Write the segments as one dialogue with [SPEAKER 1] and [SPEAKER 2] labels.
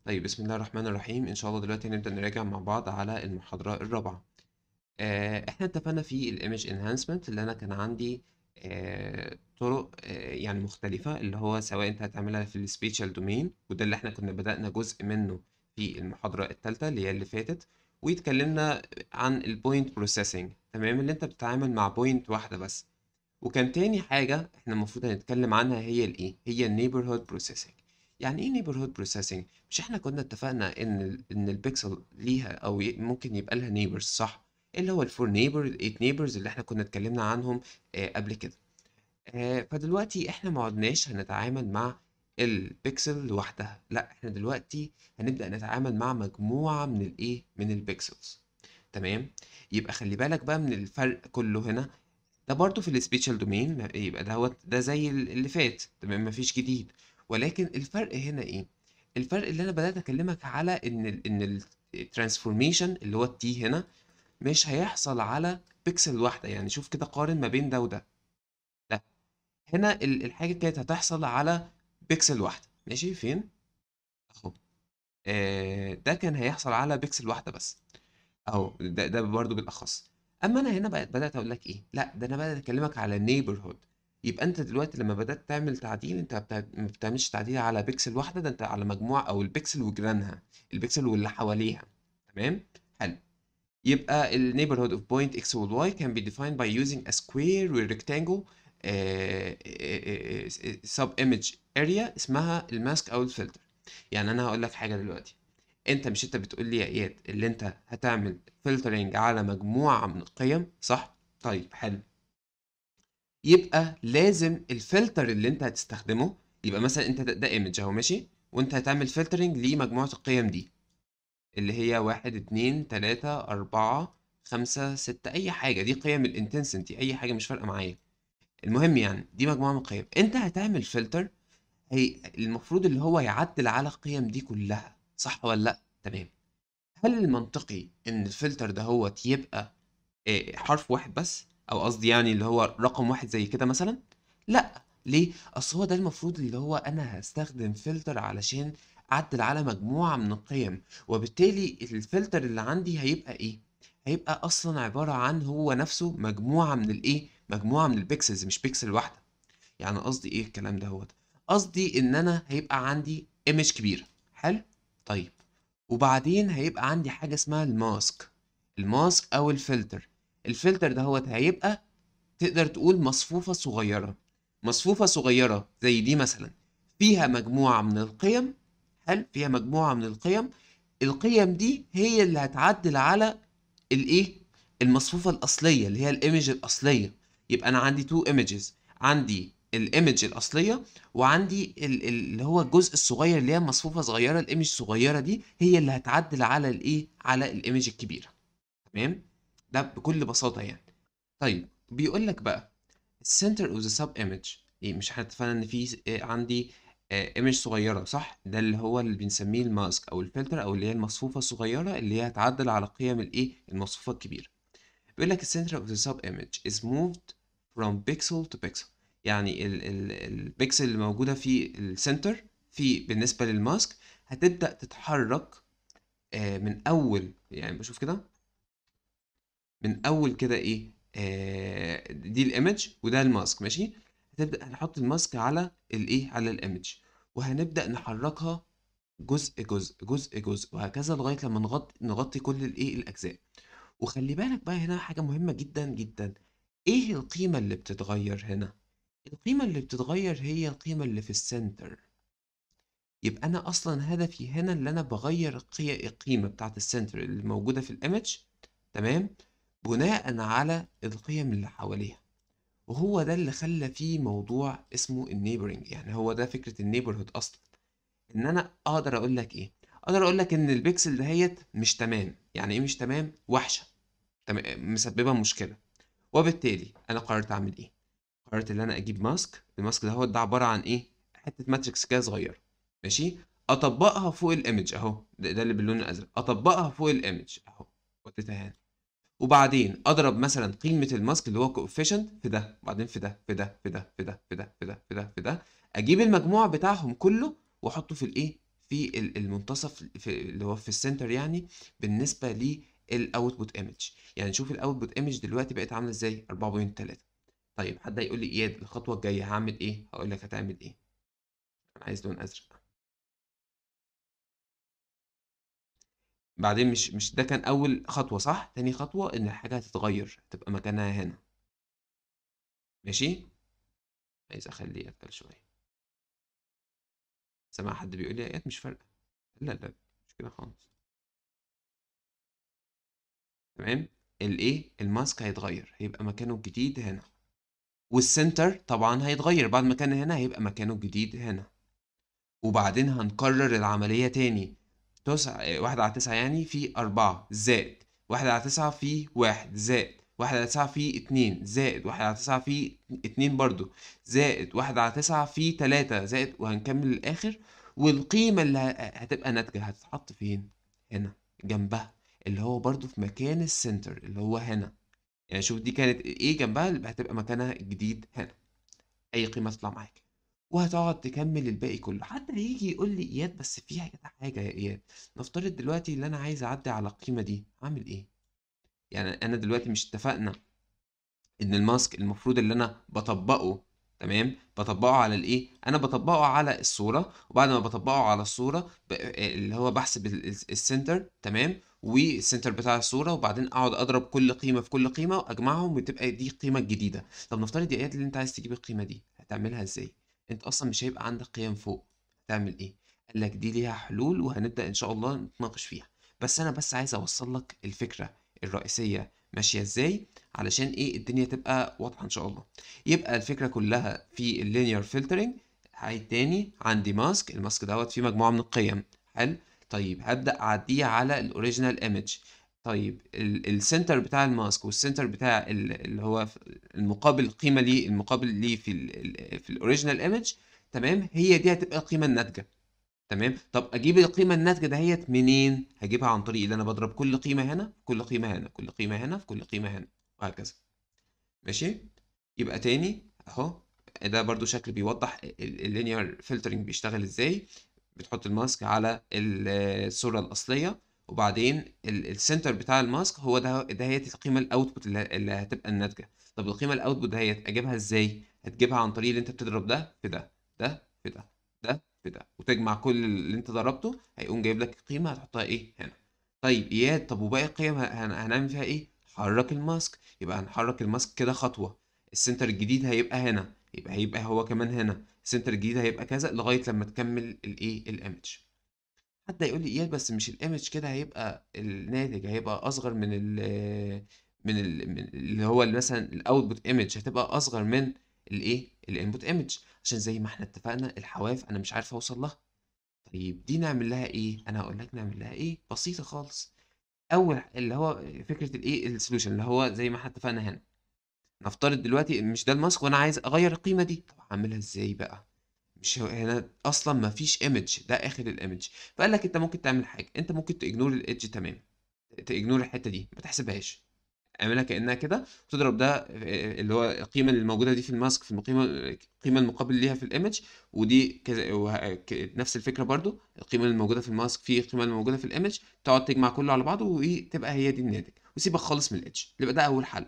[SPEAKER 1] طيب بسم الله الرحمن الرحيم إن شاء الله دلوقتي هنبدأ نراجع مع بعض على المحاضرة الرابعة آه، إحنا اتفقنا في الإيمج انهانسمنت اللي أنا كان عندي آه، طرق آه، يعني مختلفة اللي هو سواء أنت هتعملها في السبيشال دومين وده اللي إحنا كنا بدأنا جزء منه في المحاضرة الثالثة اللي هي اللي فاتت واتكلمنا عن البوينت بروسيسنج تمام اللي أنت بتتعامل مع بوينت واحدة بس وكان تاني حاجة إحنا المفروض هنتكلم عنها هي الإيه؟ هي النيبرهود بروسيسنج يعني ايه نيبرهود بروسيسنج مش احنا كنا اتفقنا ان ال ان البيكسل ليها او ي- ممكن يبقى لها نيبرز صح اللي هو الفور نيبر الايت نيبرز اللي احنا كنا اتكلمنا عنهم آه قبل كده آه فدلوقتي احنا ما عدناش هنتعامل مع البيكسل لوحدها لا احنا دلوقتي هنبدأ نتعامل مع مجموعة من الايه من البيكسلز تمام يبقى خلي بالك بقى من الفرق كله هنا ده برضو في السبيشال دومين يبقى دوت ده زي ال- اللي فات تمام مفيش جديد ولكن الفرق هنا ايه الفرق اللي انا بدات اكلمك على ان ال ان الترانسفورميشن اللي هو التي هنا مش هيحصل على بيكسل واحده يعني شوف كده قارن ما بين ده وده ده هنا ال- الحاجه كانت هتحصل على بيكسل واحده ماشي فين اهو آه ده كان هيحصل على بيكسل واحده بس اهو ده ده برضه بالاخص اما انا هنا بقى بدات اقول لك ايه لا ده انا بدات اكلمك على neighborhood يبقى انت دلوقتي لما بدات تعمل تعديل انت بتا- ما بتعملش تعديل على بيكسل واحده ده انت على مجموعه او البيكسل وجيرانها البيكسل واللي حواليها تمام حلو يبقى ال neighborhood of point x و y can be defined by using a square with rectangle sub image area اسمها الماسك او الفلتر يعني انا هقول لك حاجه دلوقتي انت مش انت بتقول لي يا اياد اللي انت هتعمل فلترنج على مجموعه من القيم صح طيب حلو يبقى لازم الفلتر اللي انت هتستخدمه يبقى مثلا انت ده, ده ايمج اهو ماشي وانت هتعمل فلترنج لمجموعه القيم دي اللي هي واحد اتنين تلاتة أربعة خمسة ستة أي حاجة دي قيم الانتنسيتي أي حاجة مش فارقة معايا المهم يعني دي مجموعة من القيم أنت هتعمل فلتر هي المفروض اللي هو يعدل على القيم دي كلها صح ولا لأ؟ تمام هل المنطقي إن الفلتر ده هو يبقى آه، حرف واحد بس أو قصدي يعني اللي هو رقم واحد زي كده مثلا؟ لأ ليه؟ أصل هو ده المفروض اللي هو أنا هستخدم فلتر علشان أعدل على مجموعة من القيم وبالتالي الفلتر اللي عندي هيبقى إيه؟ هيبقى أصلا عبارة عن هو نفسه مجموعة من الإيه؟ مجموعة من البيكسلز مش بيكسل واحدة يعني قصدي ايه الكلام ده هو قصدي ان انا هيبقى عندي ايمج كبيره حلو طيب وبعدين هيبقى عندي حاجه اسمها الماسك الماسك او الفلتر الفلتر ده هو هيبقى تقدر تقول مصفوفه صغيره مصفوفه صغيره زي دي مثلا فيها مجموعه من القيم حلو فيها مجموعه من القيم القيم دي هي اللي هتعدل على الايه المصفوفه الاصليه اللي هي الايمج الاصليه يبقى انا عندي تو ايمجز عندي الايمج الاصليه وعندي ال- ال- اللي هو الجزء الصغير اللي هي مصفوفه صغيره الايمج الصغيره دي هي اللي هتعدل على الايه على الايمج الكبيره تمام ده بكل بساطه يعني طيب بيقول لك بقى السنتر اوف ذا سب ايمج ايه مش احنا اتفقنا ان في آه، عندي ايمج صغيره صح ده اللي هو اللي بنسميه الماسك او الفلتر او اللي هي المصفوفه الصغيره اللي هي هتعدل على قيم الايه المصفوفه الكبيره بيقول لك السنتر اوف ذا سب ايمج is moved from pixel to pixel يعني ال ال البيكسل اللي موجوده في السنتر في بالنسبه للماسك هتبدا تتحرك آه، من اول يعني بشوف كده من اول كده ايه آه دي الايمج وده الماسك ماشي هتبدا هنحط الماسك على الايه على الايمج وهنبدا نحركها جزء جزء جزء جزء وهكذا لغايه لما نغطي نغطي كل الايه الاجزاء وخلي بالك بقى هنا حاجه مهمه جدا جدا ايه القيمه اللي بتتغير هنا القيمه اللي بتتغير هي القيمه اللي في السنتر يبقى انا اصلا هدفي هنا اللي انا بغير القي- القيمه بتاعت السنتر اللي موجوده في الايمج تمام بناء على القيم اللي حواليها وهو ده اللي خلى فيه موضوع اسمه النيبرنج يعني هو ده فكرة النيبرهود أصلا إن أنا أقدر أقول لك إيه أقدر أقول لك إن البيكسل دهيت مش تمام يعني إيه مش تمام وحشة تمام مسببة مشكلة وبالتالي أنا قررت أعمل إيه قررت إن أنا أجيب ماسك الماسك ده هو ده عبارة عن إيه حتة ماتريكس كده صغيرة ماشي أطبقها فوق الإيمج أهو ده, ده اللي باللون الأزرق أطبقها فوق الإيمج أهو وديتها هنا وبعدين اضرب مثلا قيمه الماسك اللي هو كوفيشنت في ده وبعدين في ده في ده في ده في ده في ده في ده في ده في ده اجيب المجموع بتاعهم كله واحطه في الايه في ال- المنتصف في اللي هو في السنتر يعني بالنسبه للاوتبوت ايمج يعني نشوف الاوتبوت ايمج دلوقتي بقت عامله ازاي 4.3 طيب حد هيقول لي اياد الخطوه الجايه هعمل ايه هقول لك هتعمل ايه انا عايز لون ازرق بعدين مش مش ده كان اول خطوه صح تاني خطوه ان الحاجه هتتغير هتبقى مكانها هنا ماشي عايز اخليه اتقل شويه سامع حد بيقول لي ايات مش فارقه لا لا مش كده خالص تمام الايه الماسك هيتغير هيبقى مكانه الجديد هنا والسنتر طبعا هيتغير بعد ما كان هنا هيبقى مكانه الجديد هنا وبعدين هنكرر العملية تاني تسعة واحد على تسعة يعني في أربعة زائد واحد على تسعة في واحد زائد واحد على تسعة في اتنين زائد واحد على تسعة في اتنين برضو زائد واحد على تسعة في تلاتة زائد وهنكمل للآخر والقيمة اللي ه- هتبقى ناتجة هتتحط فين؟ هنا جنبها اللي هو برضو في مكان السنتر اللي هو هنا يعني شوف دي كانت ايه جنبها اللي هتبقى مكانها الجديد هنا اي قيمة تطلع معاك وهتقعد تكمل الباقي كله حتى هيجي يقول لي اياد بس في حاجة حاجة يا اياد نفترض دلوقتي اللي انا عايز اعدي على القيمة دي اعمل ايه يعني انا دلوقتي مش اتفقنا ان الماسك المفروض اللي انا بطبقه تمام بطبقه على الايه انا بطبقه على الصوره وبعد ما بطبقه على الصوره ب... اللي هو بحسب ال- ال- السنتر تمام والسنتر بتاع الصوره وبعدين اقعد اضرب كل قيمه في كل قيمه واجمعهم وتبقى دي القيمه الجديده طب نفترض يا اياد اللي انت عايز تجيب القيمه دي هتعملها ازاي انت اصلا مش هيبقى عندك قيم فوق هتعمل ايه قال لك دي ليها حلول وهنبدا ان شاء الله نتناقش فيها بس انا بس عايز اوصل لك الفكره الرئيسيه ماشيه ازاي علشان ايه الدنيا تبقى واضحه ان شاء الله يبقى الفكره كلها في اللينير فلترنج هعيد تاني عندي ماسك الماسك دوت فيه مجموعه من القيم حلو طيب هبدا اعديه على الاوريجينال ايمج طيب السنتر بتاع الماسك والسنتر بتاع ال- اللي هو المقابل القيمه ليه المقابل ليه في ال في الاوريجينال ايمج تمام هي دي هتبقى القيمه الناتجه تمام طب اجيب القيمه الناتجه دهيت منين هجيبها عن طريق اللي انا بضرب كل قيمه هنا في كل قيمه هنا كل قيمه هنا في كل قيمه هنا وهكذا ماشي يبقى تاني اهو ده برضو شكل بيوضح اللينير فلترنج بيشتغل ازاي بتحط الماسك على ال- الصوره الاصليه وبعدين السنتر بتاع الماسك هو ده دهيت القيمه الاوتبوت اللي اللي هتبقى الناتجه طب القيمه الاوتبوت دهيت اجيبها ازاي هتجيبها عن طريق اللي انت بتضرب ده في ده ده في ده ده في ده وتجمع كل اللي انت ضربته هيقوم جايب لك القيمه هتحطها ايه هنا طيب اياد طب وباقي القيم هن- هنعمل فيها ايه حرك الماسك يبقى هنحرك الماسك كده خطوه السنتر الجديد هيبقى هنا يبقى هيبقى هو كمان هنا السنتر الجديد هيبقى كذا لغايه لما تكمل الايه الايمج حد يقول لي اياد بس مش الايمج كده هيبقى الناتج هيبقى اصغر من ال من ال من اللي هو مثلا الاوتبوت ايمج هتبقى اصغر من الايه الانبوت ايمج عشان زي ما احنا اتفقنا الحواف انا مش عارف اوصل لها طيب دي نعمل لها ايه انا هقول لك نعمل لها ايه بسيطه خالص اول اللي هو فكره الايه السوليوشن اللي هو زي ما احنا اتفقنا هنا نفترض دلوقتي مش ده الماسك وانا عايز اغير القيمه دي طب اعملها ازاي بقى مش هو- هنا اصلا ما فيش ايمج ده اخر الايمج فقال لك انت ممكن تعمل حاجه انت ممكن تاجنور الايدج تمام تاجنور الحته دي ما تحسبهاش اعملها كانها كده وتضرب ده آه، اللي هو القيمه اللي موجوده دي في الماسك في القيمه القيمه المقابل ليها في الايمج ودي كذا وه- ك- نفس الفكره برضو القيمه اللي موجوده في الماسك في القيمه اللي موجوده في الايمج تقعد تجمع كله على بعضه وتبقى هي دي الناتج وسيبك خالص من الايدج يبقى ده اول حل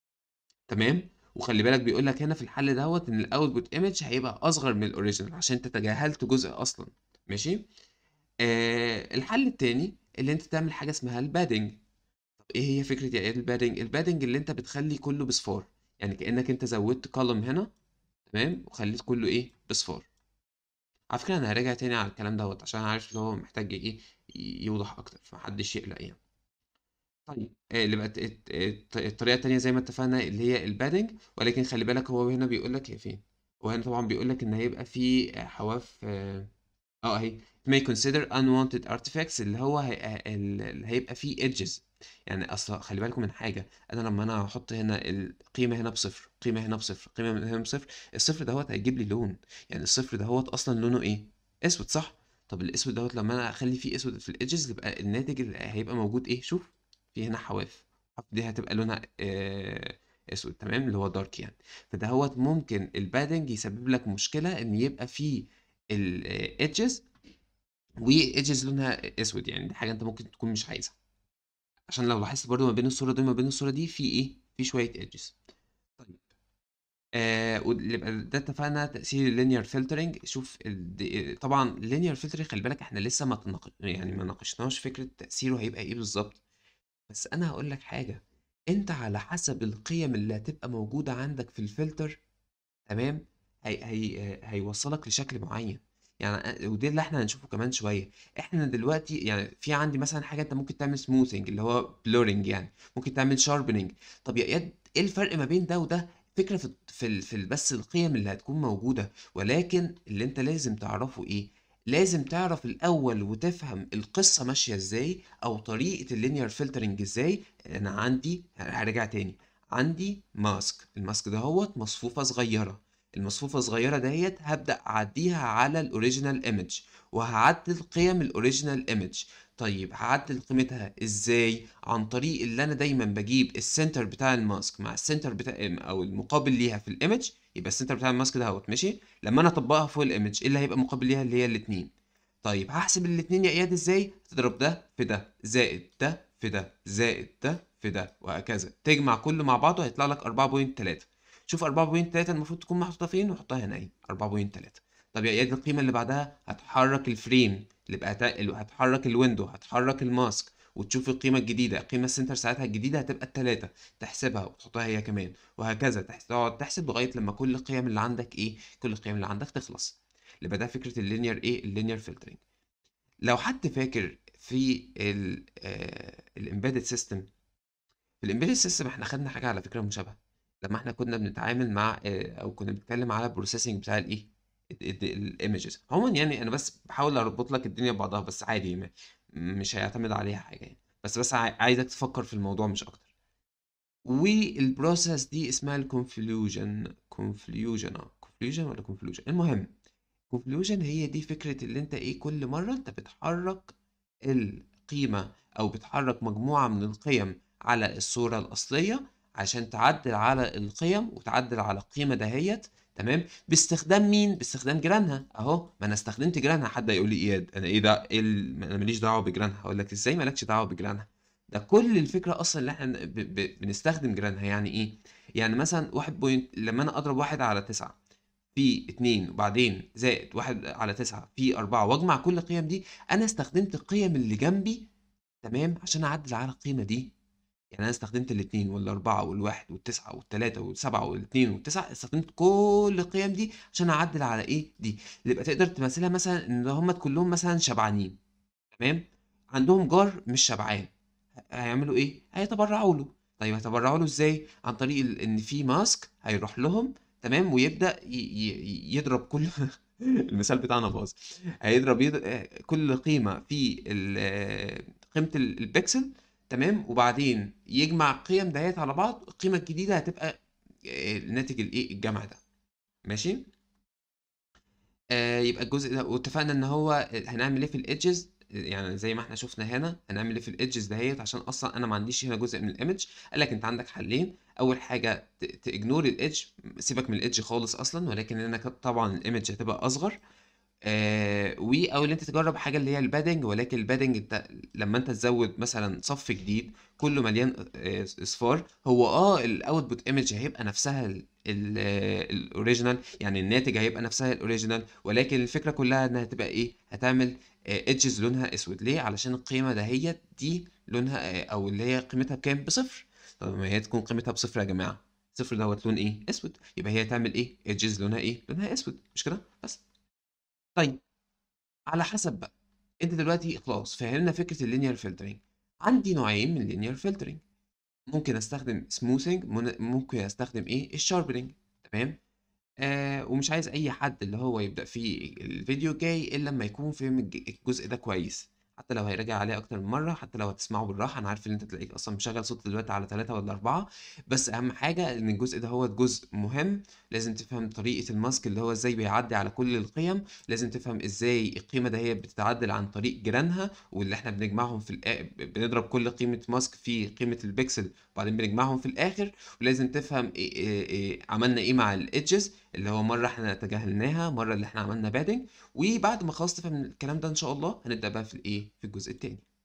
[SPEAKER 1] تمام وخلي بالك بيقول لك هنا في الحل دوت ان الاوتبوت ايمج هيبقى اصغر من الاوريجينال عشان انت تجاهلت جزء اصلا ماشي آه الحل التاني اللي انت تعمل حاجه اسمها البادنج طب ايه هي فكره يا اياد البادنج البادنج اللي انت بتخلي كله بصفار يعني كانك انت زودت كولوم هنا تمام وخليت كله ايه بصفار على فكره انا هراجع تاني على الكلام دوت عشان عارف اللي هو محتاج ايه ي- يوضح اكتر فمحدش يقلق يعني طيب آه، اللي بقت الت- الت- الطريقة التانية زي ما اتفقنا اللي هي البادنج ولكن خلي بالك هو هنا بيقول لك هي فين هو هنا طبعا بيقول لك ان هيبقى في آه، حواف اه آه، اهي may consider unwanted artifacts اللي هو هي... آه، اللي هيبقى فيه edges يعني اصلا خلي بالكم من حاجة انا لما انا هحط هنا القيمة هنا بصفر قيمة هنا بصفر قيمة هنا بصفر الصفر دوت هيجيب لي لون يعني الصفر دهوت اصلا لونه ايه اسود صح طب الاسود دوت لما انا اخلي فيه اسود في الايدجز يبقى الناتج اللي هيبقى موجود ايه شوف في هنا حواف الحواف دي هتبقى لونها آه، اسود تمام اللي هو دارك يعني فدهوت ممكن البادنج يسبب لك مشكله ان يبقى في الايدجز وايدجز لونها اسود يعني دي حاجه انت ممكن تكون مش عايزها عشان لو لاحظت برضو ما بين الصوره دي وما بين الصوره دي في ايه في شويه ايدجز طيب آه يبقى ده اتفقنا تاثير اللينير فلترنج شوف ال... طبعا اللينير فلترنج خلي بالك احنا لسه ما تناقش يعني ما ناقشناش فكره تاثيره هيبقى ايه بالظبط بس انا هقول لك حاجه انت على حسب القيم اللي هتبقى موجوده عندك في الفلتر تمام هي هي هيوصلك لشكل معين يعني ودي اللي احنا هنشوفه كمان شويه احنا دلوقتي يعني في عندي مثلا حاجه انت ممكن تعمل سموثنج اللي هو بلورنج يعني ممكن تعمل شاربنج طب يا اياد ايه الفرق ما بين ده وده فكره في في في بس القيم اللي هتكون موجوده ولكن اللي انت لازم تعرفه ايه لازم تعرف الاول وتفهم القصه ماشيه ازاي او طريقه اللينير فلترنج ازاي انا عندي هرجع تاني عندي ماسك الماسك ده هو مصفوفه صغيره المصفوفة الصغيرة دهيت هبدأ أعديها على الأوريجينال إيمج وهعدل قيم الأوريجينال إيمج طيب هعدل قيمتها إزاي؟ عن طريق اللي أنا دايما بجيب السنتر بتاع الماسك مع السنتر بتاع أو المقابل ليها في الإيمج يبقى السنتر بتاع الماسك دهوت ماشي لما أنا أطبقها فوق الإيمج إيه اللي هيبقى مقابل ليها اللي هي الاتنين طيب هحسب الاتنين يا إياد إزاي؟ تضرب ده في ده زائد ده في ده زائد ده في ده وهكذا تجمع كله مع بعضه هيطلع لك 4.3 شوف 4.3 المفروض تكون محطوطه فين وحطها هنا اهي 4.3 طب يا اياد القيمه اللي بعدها هتحرك الفريم اللي بقى هتحرك الويندو هتحرك الماسك وتشوف القيمة الجديدة القيمة السنتر ساعتها الجديدة هتبقى التلاتة تحسبها وتحطها هي كمان وهكذا تقعد تحسب لغاية لما كل القيم اللي عندك ايه كل القيم اللي عندك تخلص يبقى ده فكرة اللينير ايه اللينير فلترنج لو حد فاكر في الامبيدد سيستم في الامبيدد سيستم احنا خدنا حاجة على فكرة مشابهة لما احنا كنا بنتعامل مع او كنا بنتكلم على البروسيسنج بتاع الايه الايمجز عموما يعني انا بس بحاول اربط لك الدنيا ببعضها بس عادي مش هيعتمد عليها حاجه يعني بس بس عايزك تفكر في الموضوع مش اكتر والبروسيس دي اسمها الكونفليوجن كونفليوجن اه كونفليوجن ولا كونفليوجن المهم كونفليوجن هي دي فكره اللي انت ايه كل مره انت بتحرك القيمه او بتحرك مجموعه من القيم على الصوره الاصليه عشان تعدل على القيم وتعدل على القيمه دهيت تمام باستخدام مين باستخدام جيرانها اهو ما انا استخدمت جيرانها حد يقول لي اياد انا ايه ده ايه ال... انا ماليش دعوه بجيرانها هقول لك ازاي مالكش دعوه بجيرانها ده كل الفكره اصلا اللي احنا ب... ب... بنستخدم جيرانها يعني ايه يعني مثلا واحد بوينت لما انا اضرب واحد على تسعة في اتنين وبعدين زائد واحد على تسعة في أربعة واجمع كل القيم دي أنا استخدمت القيم اللي جنبي تمام عشان أعدل على القيمة دي يعني أنا استخدمت الاتنين والأربعة والواحد والتسعة والتلاتة والسبعة والاتنين والتسعة استخدمت كل القيم دي عشان أعدل على إيه دي اللي يبقى تقدر تمثلها مثلا إن هم كلهم مثلا شبعانين تمام عندهم جار مش شبعان هيعملوا إيه؟ هيتبرعوا له طيب هيتبرعوا له إزاي؟ عن طريق إن في ماسك هيروح لهم تمام ويبدأ يضرب كل المثال بتاعنا باظ هيضرب يضرب كل قيمة في قيمة البكسل تمام وبعدين يجمع القيم دهيت على بعض القيمه الجديده هتبقى ناتج الايه الجمع ده ماشي آه يبقى الجزء ده واتفقنا ان هو هنعمل ايه في الايدجز يعني زي ما احنا شفنا هنا هنعمل ايه في الايدجز دهيت عشان اصلا انا ما عنديش هنا جزء من الايمج قال لك انت عندك حلين اول حاجه تاجنور الايدج سيبك من الايدج خالص اصلا ولكن انا طبعا الايمج هتبقى اصغر آه و او ان انت تجرب حاجه اللي هي البادنج ولكن البادنج انت لما انت تزود مثلا صف جديد كله مليان آه، اصفار هو اه الاوتبوت ايمج هيبقى نفسها الاوريجينال يعني الناتج هيبقى نفسها الاوريجينال ولكن الفكره كلها انها هتبقى ايه هتعمل ايدجز لونها اسود ليه علشان القيمه دهيت دي لونها آه، او اللي هي قيمتها بكام بصفر طب ما هي تكون قيمتها بصفر يا جماعه صفر دوت لون ايه اسود يبقى هي تعمل ايه ايدجز لونها ايه لونها اسود مش كده بس طيب على حسب بقى انت دلوقتي خلاص فهمنا فكره اللينير فلترنج عندي نوعين من اللينير فلترنج ممكن استخدم سموثنج ممكن استخدم ايه الشاربنج تمام آه ومش عايز اي حد اللي هو يبدا في الفيديو جاي الا لما يكون فهم الجزء ده كويس حتى لو هيراجع عليه اكتر من مره حتى لو هتسمعه بالراحه انا عارف ان انت تلاقيك اصلا مشغل صوت دلوقتي على ثلاثة ولا أربعة بس اهم حاجه ان الجزء ده هو جزء مهم لازم تفهم طريقه الماسك اللي هو ازاي بيعدي على كل القيم لازم تفهم ازاي القيمه ده هي بتتعدل عن طريق جيرانها واللي احنا بنجمعهم في الآ... بنضرب كل قيمه ماسك في قيمه البكسل وبعدين بنجمعهم في الاخر ولازم تفهم إيه إيه إيه عملنا ايه مع الايدجز اللي هو مرة احنا تجاهلناها مرة اللي احنا عملنا بادنج وبعد ما خلاص تفهم الكلام ده ان شاء الله هنبدأ بقى في الايه في الجزء التاني